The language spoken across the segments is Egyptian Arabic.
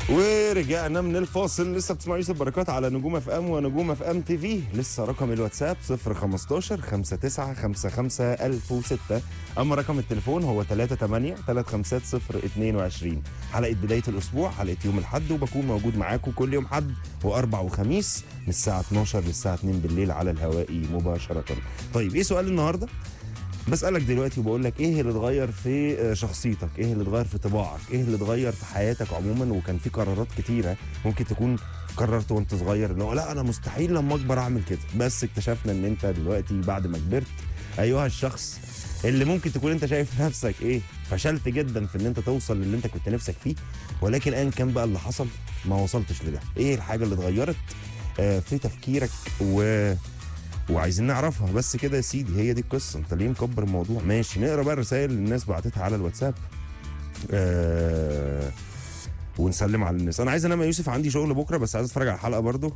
ورجعنا من الفاصل لسه بتسمعوا يوسف بركات على نجوم اف ام ونجوم اف ام تي في لسه رقم الواتساب 015 59 55 1006 اما رقم التليفون هو 38 350 22 حلقه بدايه الاسبوع حلقه يوم الاحد وبكون موجود معاكم كل يوم حد واربع وخميس من الساعه 12 للساعه 2 بالليل على الهواء مباشره طيب ايه سؤال النهارده بسألك دلوقتي وبقول لك ايه اللي اتغير في شخصيتك ايه اللي اتغير في طباعك ايه اللي اتغير في حياتك عموما وكان في قرارات كتيرة ممكن تكون قررت وانت صغير اللي هو لا انا مستحيل لما اكبر اعمل كده بس اكتشفنا ان انت دلوقتي بعد ما كبرت ايها الشخص اللي ممكن تكون انت شايف نفسك ايه فشلت جدا في ان انت توصل للي انت كنت نفسك فيه ولكن ايا كان بقى اللي حصل ما وصلتش لده ايه الحاجه اللي اتغيرت آه في تفكيرك و وعايزين نعرفها بس كده يا سيدي هي دي القصه انت ليه مكبر الموضوع ماشي نقرا بقى الرسائل اللي الناس بعتتها على الواتساب آه ونسلم على الناس انا عايز انام يا يوسف عندي شغل بكره بس عايز اتفرج على الحلقه برضو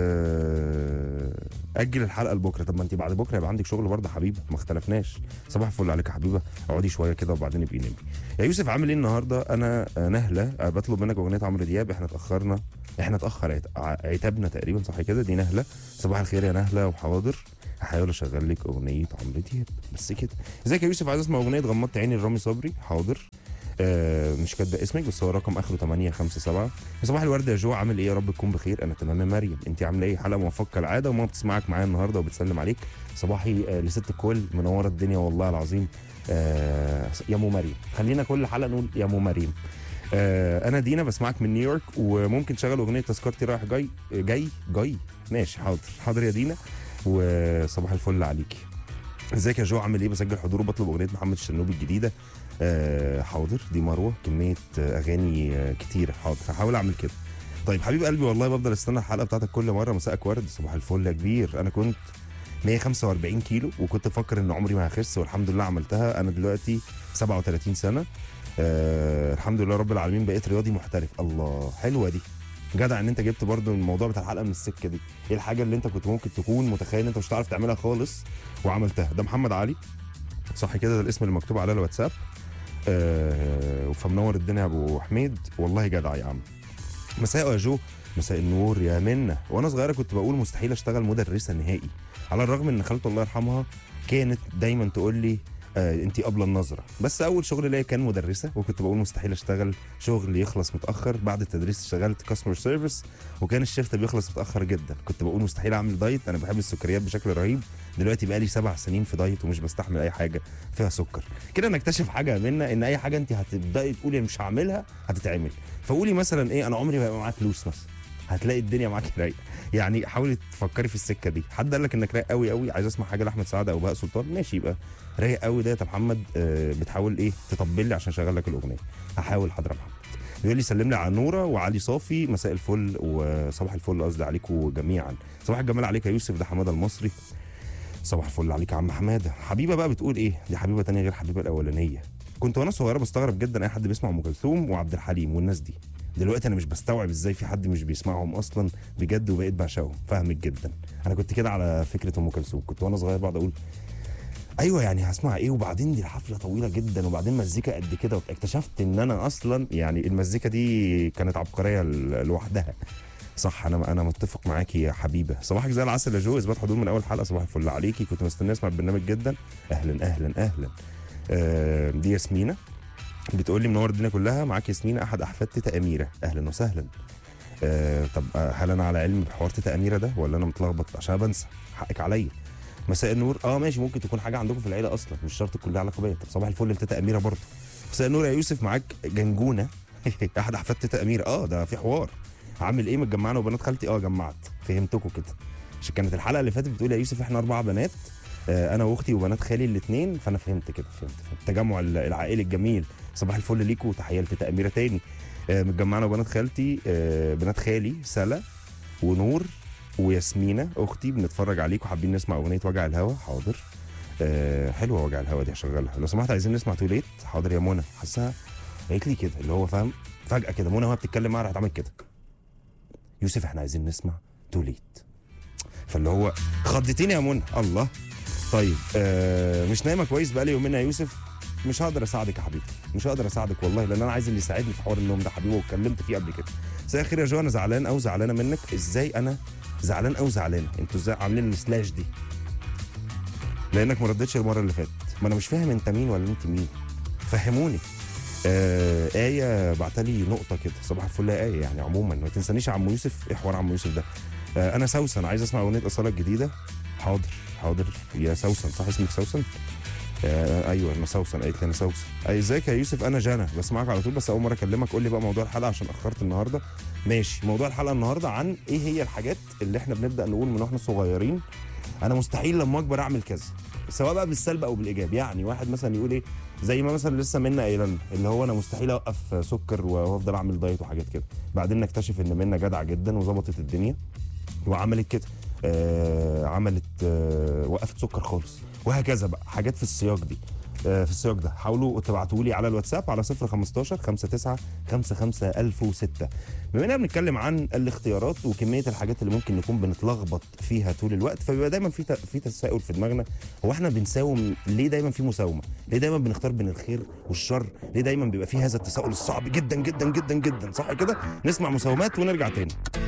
آه اجل الحلقه لبكره طب ما انت بعد بكره يبقى عندك شغل برضه يا حبيبه ما اختلفناش صباح الفل عليك يا حبيبه اقعدي شويه كده وبعدين ابقي نامي يا يوسف عامل ايه النهارده انا آه، نهله آه، بطلب منك اغنيه عمرو دياب احنا اتاخرنا احنا اتاخر عت- ع- عتابنا تقريبا صح كده دي نهله صباح الخير يا نهله وحاضر هحاول اشغل لك اغنيه عمرو دياب بس كده ازيك يا يوسف عايز اسمع اغنيه غمضت عيني لرامي صبري حاضر آه مش كاتبه اسمك بس هو رقم اخره 857 صباح الورد يا جو عامل ايه يا رب تكون بخير انا تمام يا مريم انت عامله ايه حلقه موفقه كالعاده وما بتسمعك معايا النهارده وبتسلم عليك صباحي آه لست الكل منوره الدنيا والله العظيم آه يا مو مريم خلينا كل حلقه نقول يا مو مريم آه انا دينا بسمعك من نيويورك وممكن تشغل اغنيه تذكرتي رايح جاي جاي جاي ماشي حاضر حاضر يا دينا وصباح الفل عليكي ازيك يا جو عامل ايه بسجل حضور وبطلب اغنيه محمد الشنوبي الجديده آه حاضر دي مروه كميه آه، اغاني آه كتيره حاضر هحاول اعمل كده طيب حبيب قلبي والله بفضل استنى الحلقه بتاعتك كل مره مساءك ورد صباح الفل يا كبير انا كنت 145 كيلو وكنت فاكر ان عمري ما هخس والحمد لله عملتها انا دلوقتي 37 سنه آه الحمد لله رب العالمين بقيت رياضي محترف الله حلوه دي جدع ان انت جبت برضو الموضوع بتاع الحلقه من السكه دي ايه الحاجه اللي انت كنت ممكن تكون متخيل ان انت مش هتعرف تعملها خالص وعملتها ده محمد علي صح كده ده الاسم اللي مكتوب على الواتساب آه فمنور الدنيا يا ابو حميد والله جدع يا عم مساء يا جو مساء النور يا منة وانا صغيره كنت بقول مستحيل اشتغل مدرسه نهائي على الرغم ان خالته الله يرحمها كانت دايما تقول لي آه انت قبل النظره بس اول شغل ليا كان مدرسه وكنت بقول مستحيل اشتغل شغل يخلص متاخر بعد التدريس اشتغلت كاستمر سيرفيس وكان الشيفت بيخلص متاخر جدا كنت بقول مستحيل اعمل دايت انا بحب السكريات بشكل رهيب دلوقتي بقالي سبع سنين في دايت ومش بستحمل اي حاجه فيها سكر كده نكتشف حاجه منا ان اي حاجه انت هتبداي تقولي مش هعملها هتتعمل فقولي مثلا ايه انا عمري ما هيبقى معايا فلوس مثلا هتلاقي الدنيا معاك رايقه يعني حاولي تفكري في السكه دي حد قال لك انك رايق قوي قوي عايز اسمع حاجه لاحمد سعد او بهاء سلطان ماشي يبقى رايق قوي ده يا محمد آه بتحاول ايه تطبل لي عشان اشغل لك الاغنيه هحاول حاضر يا محمد بيقول لي سلم لي على نوره وعلي صافي مساء الفل وصباح الفل قصدي عليكم جميعا صباح الجمال عليك يا يوسف ده حماده المصري صباح الفل عليك يا عم حماده حبيبه بقى بتقول ايه دي حبيبه تانية غير حبيبه الاولانيه كنت وانا صغيره بستغرب جدا اي حد بيسمع ام كلثوم وعبد الحليم والناس دي دلوقتي انا مش بستوعب ازاي في حد مش بيسمعهم اصلا بجد وبقيت بعشقهم فاهمك جدا انا كنت كده على فكره ام كلثوم كنت وانا صغير بقعد اقول ايوه يعني هسمع ايه وبعدين دي الحفله طويله جدا وبعدين مزيكا قد كده اكتشفت ان انا اصلا يعني المزيكا دي كانت عبقريه ل- لوحدها صح انا انا متفق معاكي يا حبيبه صباحك زي العسل يا جو اثبات حضور من اول حلقه صباح الفل عليكي كنت مستنيه اسمع البرنامج جدا اهلا اهلا اهلا آه دي ياسمينه بتقول لي منور الدنيا كلها معاك ياسمينه احد احفاد تيتا اميره اهلا وسهلا آه طب آه، هل انا على علم بحوار تيتا اميره ده ولا انا متلخبط عشان أنا بنسى حقك عليا مساء النور اه ماشي ممكن تكون حاجه عندكم في العيله اصلا مش شرط تكون لها علاقه بيا طب صباح الفل لتيتا اميره برضه مساء النور يا يوسف معاك جنجونه احد احفاد تيتا اميره اه ده في حوار عامل ايه متجمعنا وبنات خالتي اه جمعت فهمتكم كده عشان كانت الحلقه اللي فاتت بتقول يا يوسف احنا اربع بنات آه، انا واختي وبنات خالي الاثنين فانا فهمت كده فهمت فهمت التجمع ال- العائلي الجميل صباح الفل ليكم وتحيه لتيتا اميره تاني آه، متجمعنا وبنات خالتي آه، بنات خالي سلا ونور وياسمينه اختي بنتفرج عليكم حابين نسمع اغنيه وجع الهوا حاضر آه، حلوه وجع الهوا دي هشغلها لو سمحت عايزين نسمع توليت حاضر يا منى حاسها قالت لي كده اللي هو فاهم فجاه كده منى وهي بتتكلم معاها راحت عملت كده يوسف احنا عايزين نسمع توليت فاللي هو خضتيني يا منى الله طيب آه مش نايمه كويس بقالي يومين يا يوسف مش هقدر اساعدك يا حبيبي مش هقدر اساعدك والله لان انا عايز اللي يساعدني في حوار النوم ده حبيبي واتكلمت فيه قبل كده مساء الخير يا جو انا زعلان او زعلانه منك ازاي انا زعلان او زعلانه انتوا ازاي عاملين السلاش دي لانك ما ردتش المره اللي فاتت ما انا مش فاهم انت مين ولا انت مين فهموني آه آية بعتلي نقطة كده صباح الفل يا آية يعني عموما ما تنسانيش يا عم يوسف ايه حوار عم يوسف ده آه أنا سوسن عايز أسمع أغنية أصالة الجديدة حاضر حاضر يا سوسن صح اسمك سوسن؟ آه ايوه انا سوسن قالت لي انا سوسن اي ازيك يا يوسف انا جانا بسمعك على طول بس اول مره اكلمك قول لي بقى موضوع الحلقه عشان اخرت النهارده ماشي موضوع الحلقه النهارده عن ايه هي الحاجات اللي احنا بنبدا نقول من واحنا صغيرين انا مستحيل لما اكبر اعمل كذا سواء بقى بالسلب او بالايجاب يعني واحد مثلا يقول ايه زي ما مثلا لسه منا قايله لنا، اللي هو انا مستحيل اوقف سكر وافضل اعمل دايت وحاجات كده بعدين نكتشف ان منا جدعه جدا وظبطت الدنيا وعملت كده آه عملت آه وقفت سكر خالص وهكذا بقى حاجات في السياق دي آه في السياق ده حاولوا تبعتوا لي على الواتساب على 015 59 55 1006 بما اننا بنتكلم عن الاختيارات وكميه الحاجات اللي ممكن نكون بنتلخبط فيها طول الوقت فبيبقى دايما في ت- في تساؤل في دماغنا هو احنا بنساوم ليه دايما في مساومه؟ ليه دايما بنختار بين الخير والشر؟ ليه دايما بيبقى في هذا التساؤل الصعب جدا جدا جدا جدا صح كده؟ نسمع مساومات ونرجع تاني